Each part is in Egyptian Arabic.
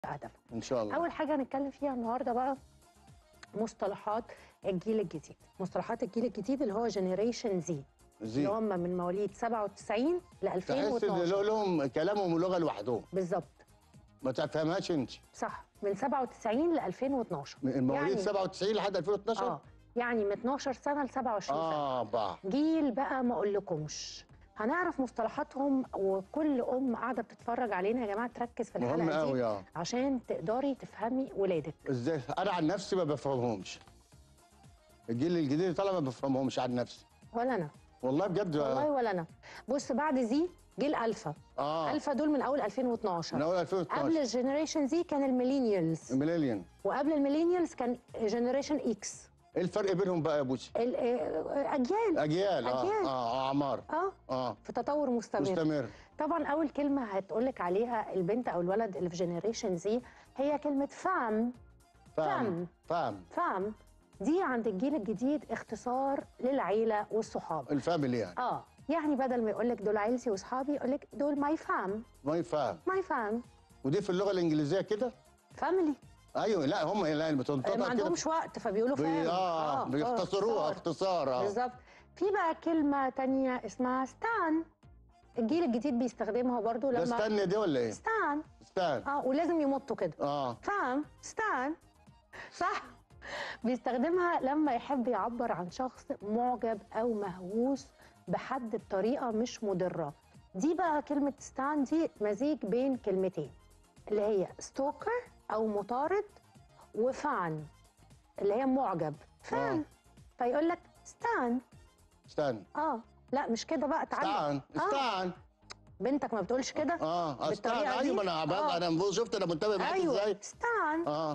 ادب ان شاء الله اول حاجه هنتكلم فيها النهارده بقى مصطلحات الجيل الجديد مصطلحات الجيل الجديد اللي هو جنريشن زي زي اللي هم من مواليد 97 ل تحس ان 2012 لهم كلامهم لغه لوحدهم بالظبط ما تفهمهاش انت صح من 97 ل 2012 من مواليد يعني 97 لحد 2012 اه يعني من 12 سنه ل 27 سنه اه بقى جيل بقى ما اقولكمش هنعرف مصطلحاتهم وكل ام قاعده بتتفرج علينا يا جماعه تركز في مهم الحلقه قوي دي اه عشان تقدري تفهمي ولادك ازاي انا عن نفسي ما بفهمهمش الجيل الجديد اللي طالع ما بفهمهمش عن نفسي ولا انا والله بجد والله ولا انا بص بعد زي جيل الفا اه الفا دول من اول 2012 من اول قبل 2012 الجنريشن زي كان الميلينيالز ميلينيوم وقبل الميلينيالز كان جنريشن اكس ايه الفرق بينهم بقى يا بوسي؟ اجيال اجيال اه أجيال. اه اعمار اه اه في تطور مستمر مستمر طبعا اول كلمه هتقولك عليها البنت او الولد اللي في جنريشن زي هي كلمه فام فاهم فاهم فام دي عند الجيل الجديد اختصار للعيله والصحاب الفاميلي يعني اه يعني بدل ما يقولك دول عيلتي واصحابي يقولك دول ماي فام ما يفهم ماي فام ودي في اللغه الانجليزيه كده فاميلي ايوه لا هم لا بتنطقها ما كده عندهمش وقت فبيقولوا بي... فام اه, آه بيختصروها اختصار اه بالظبط في بقى كلمه تانية اسمها ستان الجيل الجديد بيستخدمها برضو ده لما استنى دي ولا ايه؟ ستان استنى اه ولازم يمطوا كده اه فاهم ستان صح بيستخدمها لما يحب يعبر عن شخص معجب او مهووس بحد بطريقه مش مضره دي بقى كلمه ستان دي مزيج بين كلمتين اللي هي ستوكر او مطارد وفان اللي هي معجب فان آه. فيقول لك ستان استنى اه لا مش كده بقى اتعلم استنى آه. استنى بنتك ما بتقولش كده اه استنى بالطريقة ايوه دي؟ ما انا آه. انا انا شفت انا منتبه معاك ازاي ايوه ستان اه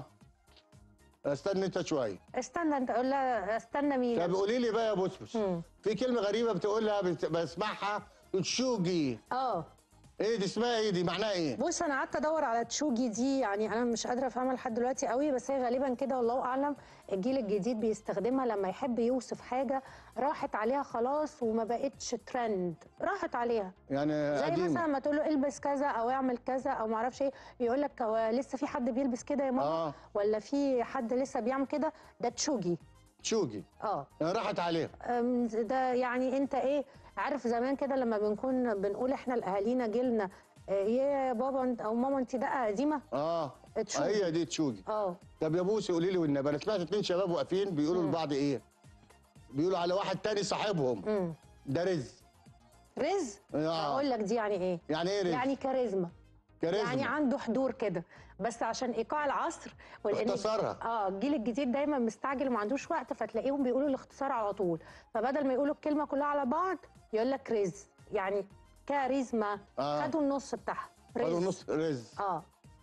استنى انت شويه استنى انت قول لها استنى مين طب قولي لي بقى يا بسبس مم. في كلمه غريبه بتقولها بت... بسمعها تشوجي اه ايه دي اسمها ايه دي معناها ايه بص انا قعدت ادور على تشوجي دي يعني انا مش قادره افهمها لحد دلوقتي قوي بس هي غالبا كده والله اعلم الجيل الجديد بيستخدمها لما يحب يوصف حاجه راحت عليها خلاص وما بقتش ترند راحت عليها يعني زي قديمه مثلا ما تقول له البس كذا او اعمل كذا او ما اعرفش ايه يقول لك هو لسه في حد بيلبس كده يا ماما آه. ولا في حد لسه بيعمل كده ده تشوجي تشوجي اه يعني راحت عليها أم، ده يعني انت ايه عارف زمان كده لما بنكون بنقول احنا لاهالينا جيلنا آه، يا بابا انت او ماما انت دقه قديمه اه تشوجي. هي دي تشوجي اه طب يا بوسي قولي لي والنبي انا سمعت اتنين شباب واقفين بيقولوا لبعض ايه بيقولوا على واحد تاني صاحبهم امم ده رز رز آه. اقول لك دي يعني ايه يعني ايه رز يعني كاريزما كاريزما يعني عنده حضور كده بس عشان ايقاع العصر والإن- اختصارها. اه الجيل الجديد دايما مستعجل وما عندوش وقت فتلاقيهم بيقولوا الاختصار على طول فبدل ما يقولوا الكلمه كلها على بعض يقول لك رز يعني كاريزما آه. خدوا النص بتاعها قالوا رز نص رز اه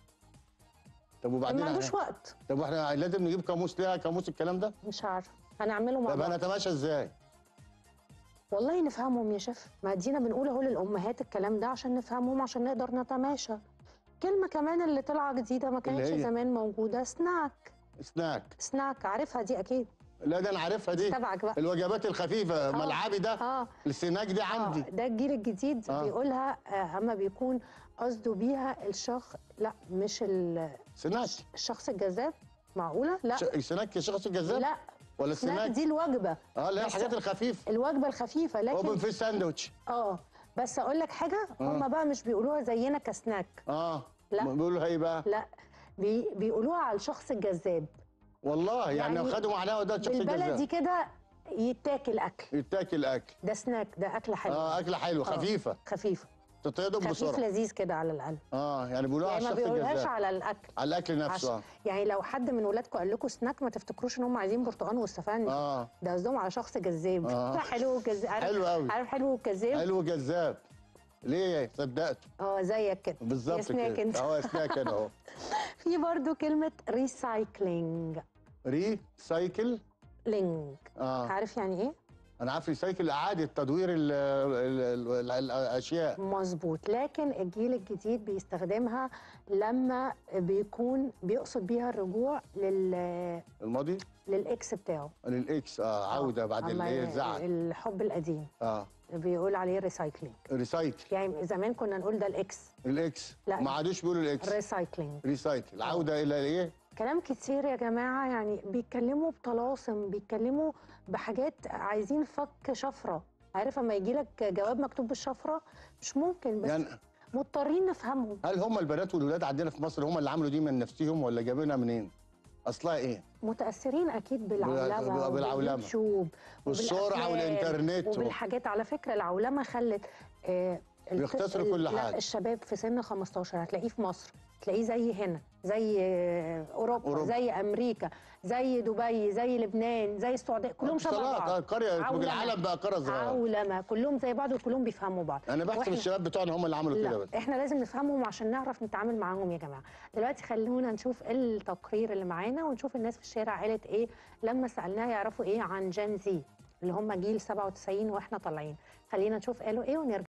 طب ما وبعدين عندوش إحنا- وقت طب واحنا لازم نجيب قاموس ليها قاموس الكلام ده مش عارفه هنعمله مع طب بعض هنتماشى ازاي والله نفهمهم يا شيف ما ادينا بنقول اهو للامهات الكلام ده عشان نفهمهم عشان نقدر نتماشى كلمه كمان اللي طالعه جديده ما كانتش هي؟ زمان موجوده سناك سناك سناك عارفها دي اكيد لا ده انا عارفها دي تبعك بقى الوجبات الخفيفه ملعبي ده اه السناك دي اه عندي ده الجيل الجديد آه. بيقولها آه اما بيكون قصده بيها الشخص لا مش ال- سناك الشخص الجذاب معقوله لا ش... سناك شخص الجذاب لا ولا سناك السناك دي الوجبه اه لا بس- الحاجات الخفيفه الوجبه الخفيفه اوبن لكن في ساندوتش اه بس اقول لك حاجه هم بقى مش بيقولوها زينا كسناك اه لا. بيقولوا ايه بقى لا بي بيقولوها على الشخص الجذاب والله يعني, يعني خدوا معناها ده الشخص بالبلدي الجذاب كده يتاكل اكل يتاكل اكل ده سناك ده اكله حلوه اه اكله حلوه آه، خفيفه خفيفه تتهضم خفيف بسرعه لذيذ كده على الاقل اه يعني بيقولوها يعني على ما الشخص بيقولهاش الجذاب على الاكل على الاكل نفسه عشان آه. يعني لو حد من ولادكم قال لكم سناك ما تفتكروش ان هم عايزين برتقان والسفندي اه ده قصدهم على شخص جذاب آه. حلو وجذاب عارف حلو أوي. عارف حلو وكذاب حلو جذاب ليه صدقت اه زيك كده يا بالظبط سناك كده انت اهو سناك انا اهو في برضو كلمه ريسايكلينج ري سايكل لينج اه عارف يعني ايه انا عارف ريسايكل اعاده تدوير ال ال ال ال الاشياء مظبوط لكن الجيل الجديد بيستخدمها لما بيكون بيقصد بيها الرجوع لل الماضي للاكس بتاعه للاكس اه عوده بعد أما الايه الزعل الحب القديم اه بيقول عليه ريسايكلينج ريسايكل يعني زمان كنا نقول ده الاكس الاكس لا. ما عادوش بيقولوا الاكس ريسايكلينج ريسايكل العوده الى ايه كلام كتير يا جماعة يعني بيتكلموا بطلاسم بيتكلموا بحاجات عايزين فك شفرة عارف اما يجي لك جواب مكتوب بالشفرة مش ممكن بس يعني مضطرين نفهمهم هل هم البنات والولاد عندنا في مصر هم اللي عملوا دي من نفسهم ولا جابينها منين اصلها ايه متأثرين أكيد بالعولمة بالعولمة. وباليوتيوب والسرعه وبالأفلام والانترنت و... وبالحاجات على فكرة العولمة خلت آه الطفل- بيختصروا كل لا، حاجة. الشباب في سن 15 هتلاقيه في مصر تلاقيه زي هنا زي آه، أوروبا, أوروبا. زي أمريكا زي دبي زي لبنان زي السعودية كلهم شبه اتصالات بعض آه، قريه عولمة. العالم بقى قريه صغيره عولمة كلهم زي بعض وكلهم بيفهموا بعض انا بحسب وإحنا- الشباب بتوعنا هم اللي عملوا كده لا بس احنا لازم نفهمهم عشان نعرف نتعامل معاهم يا جماعه دلوقتي خلونا نشوف التقرير اللي معانا ونشوف الناس في الشارع قالت ايه لما سالناها يعرفوا ايه عن جين زي اللي هم جيل 97 واحنا طالعين خلينا نشوف قالوا ايه ونرجع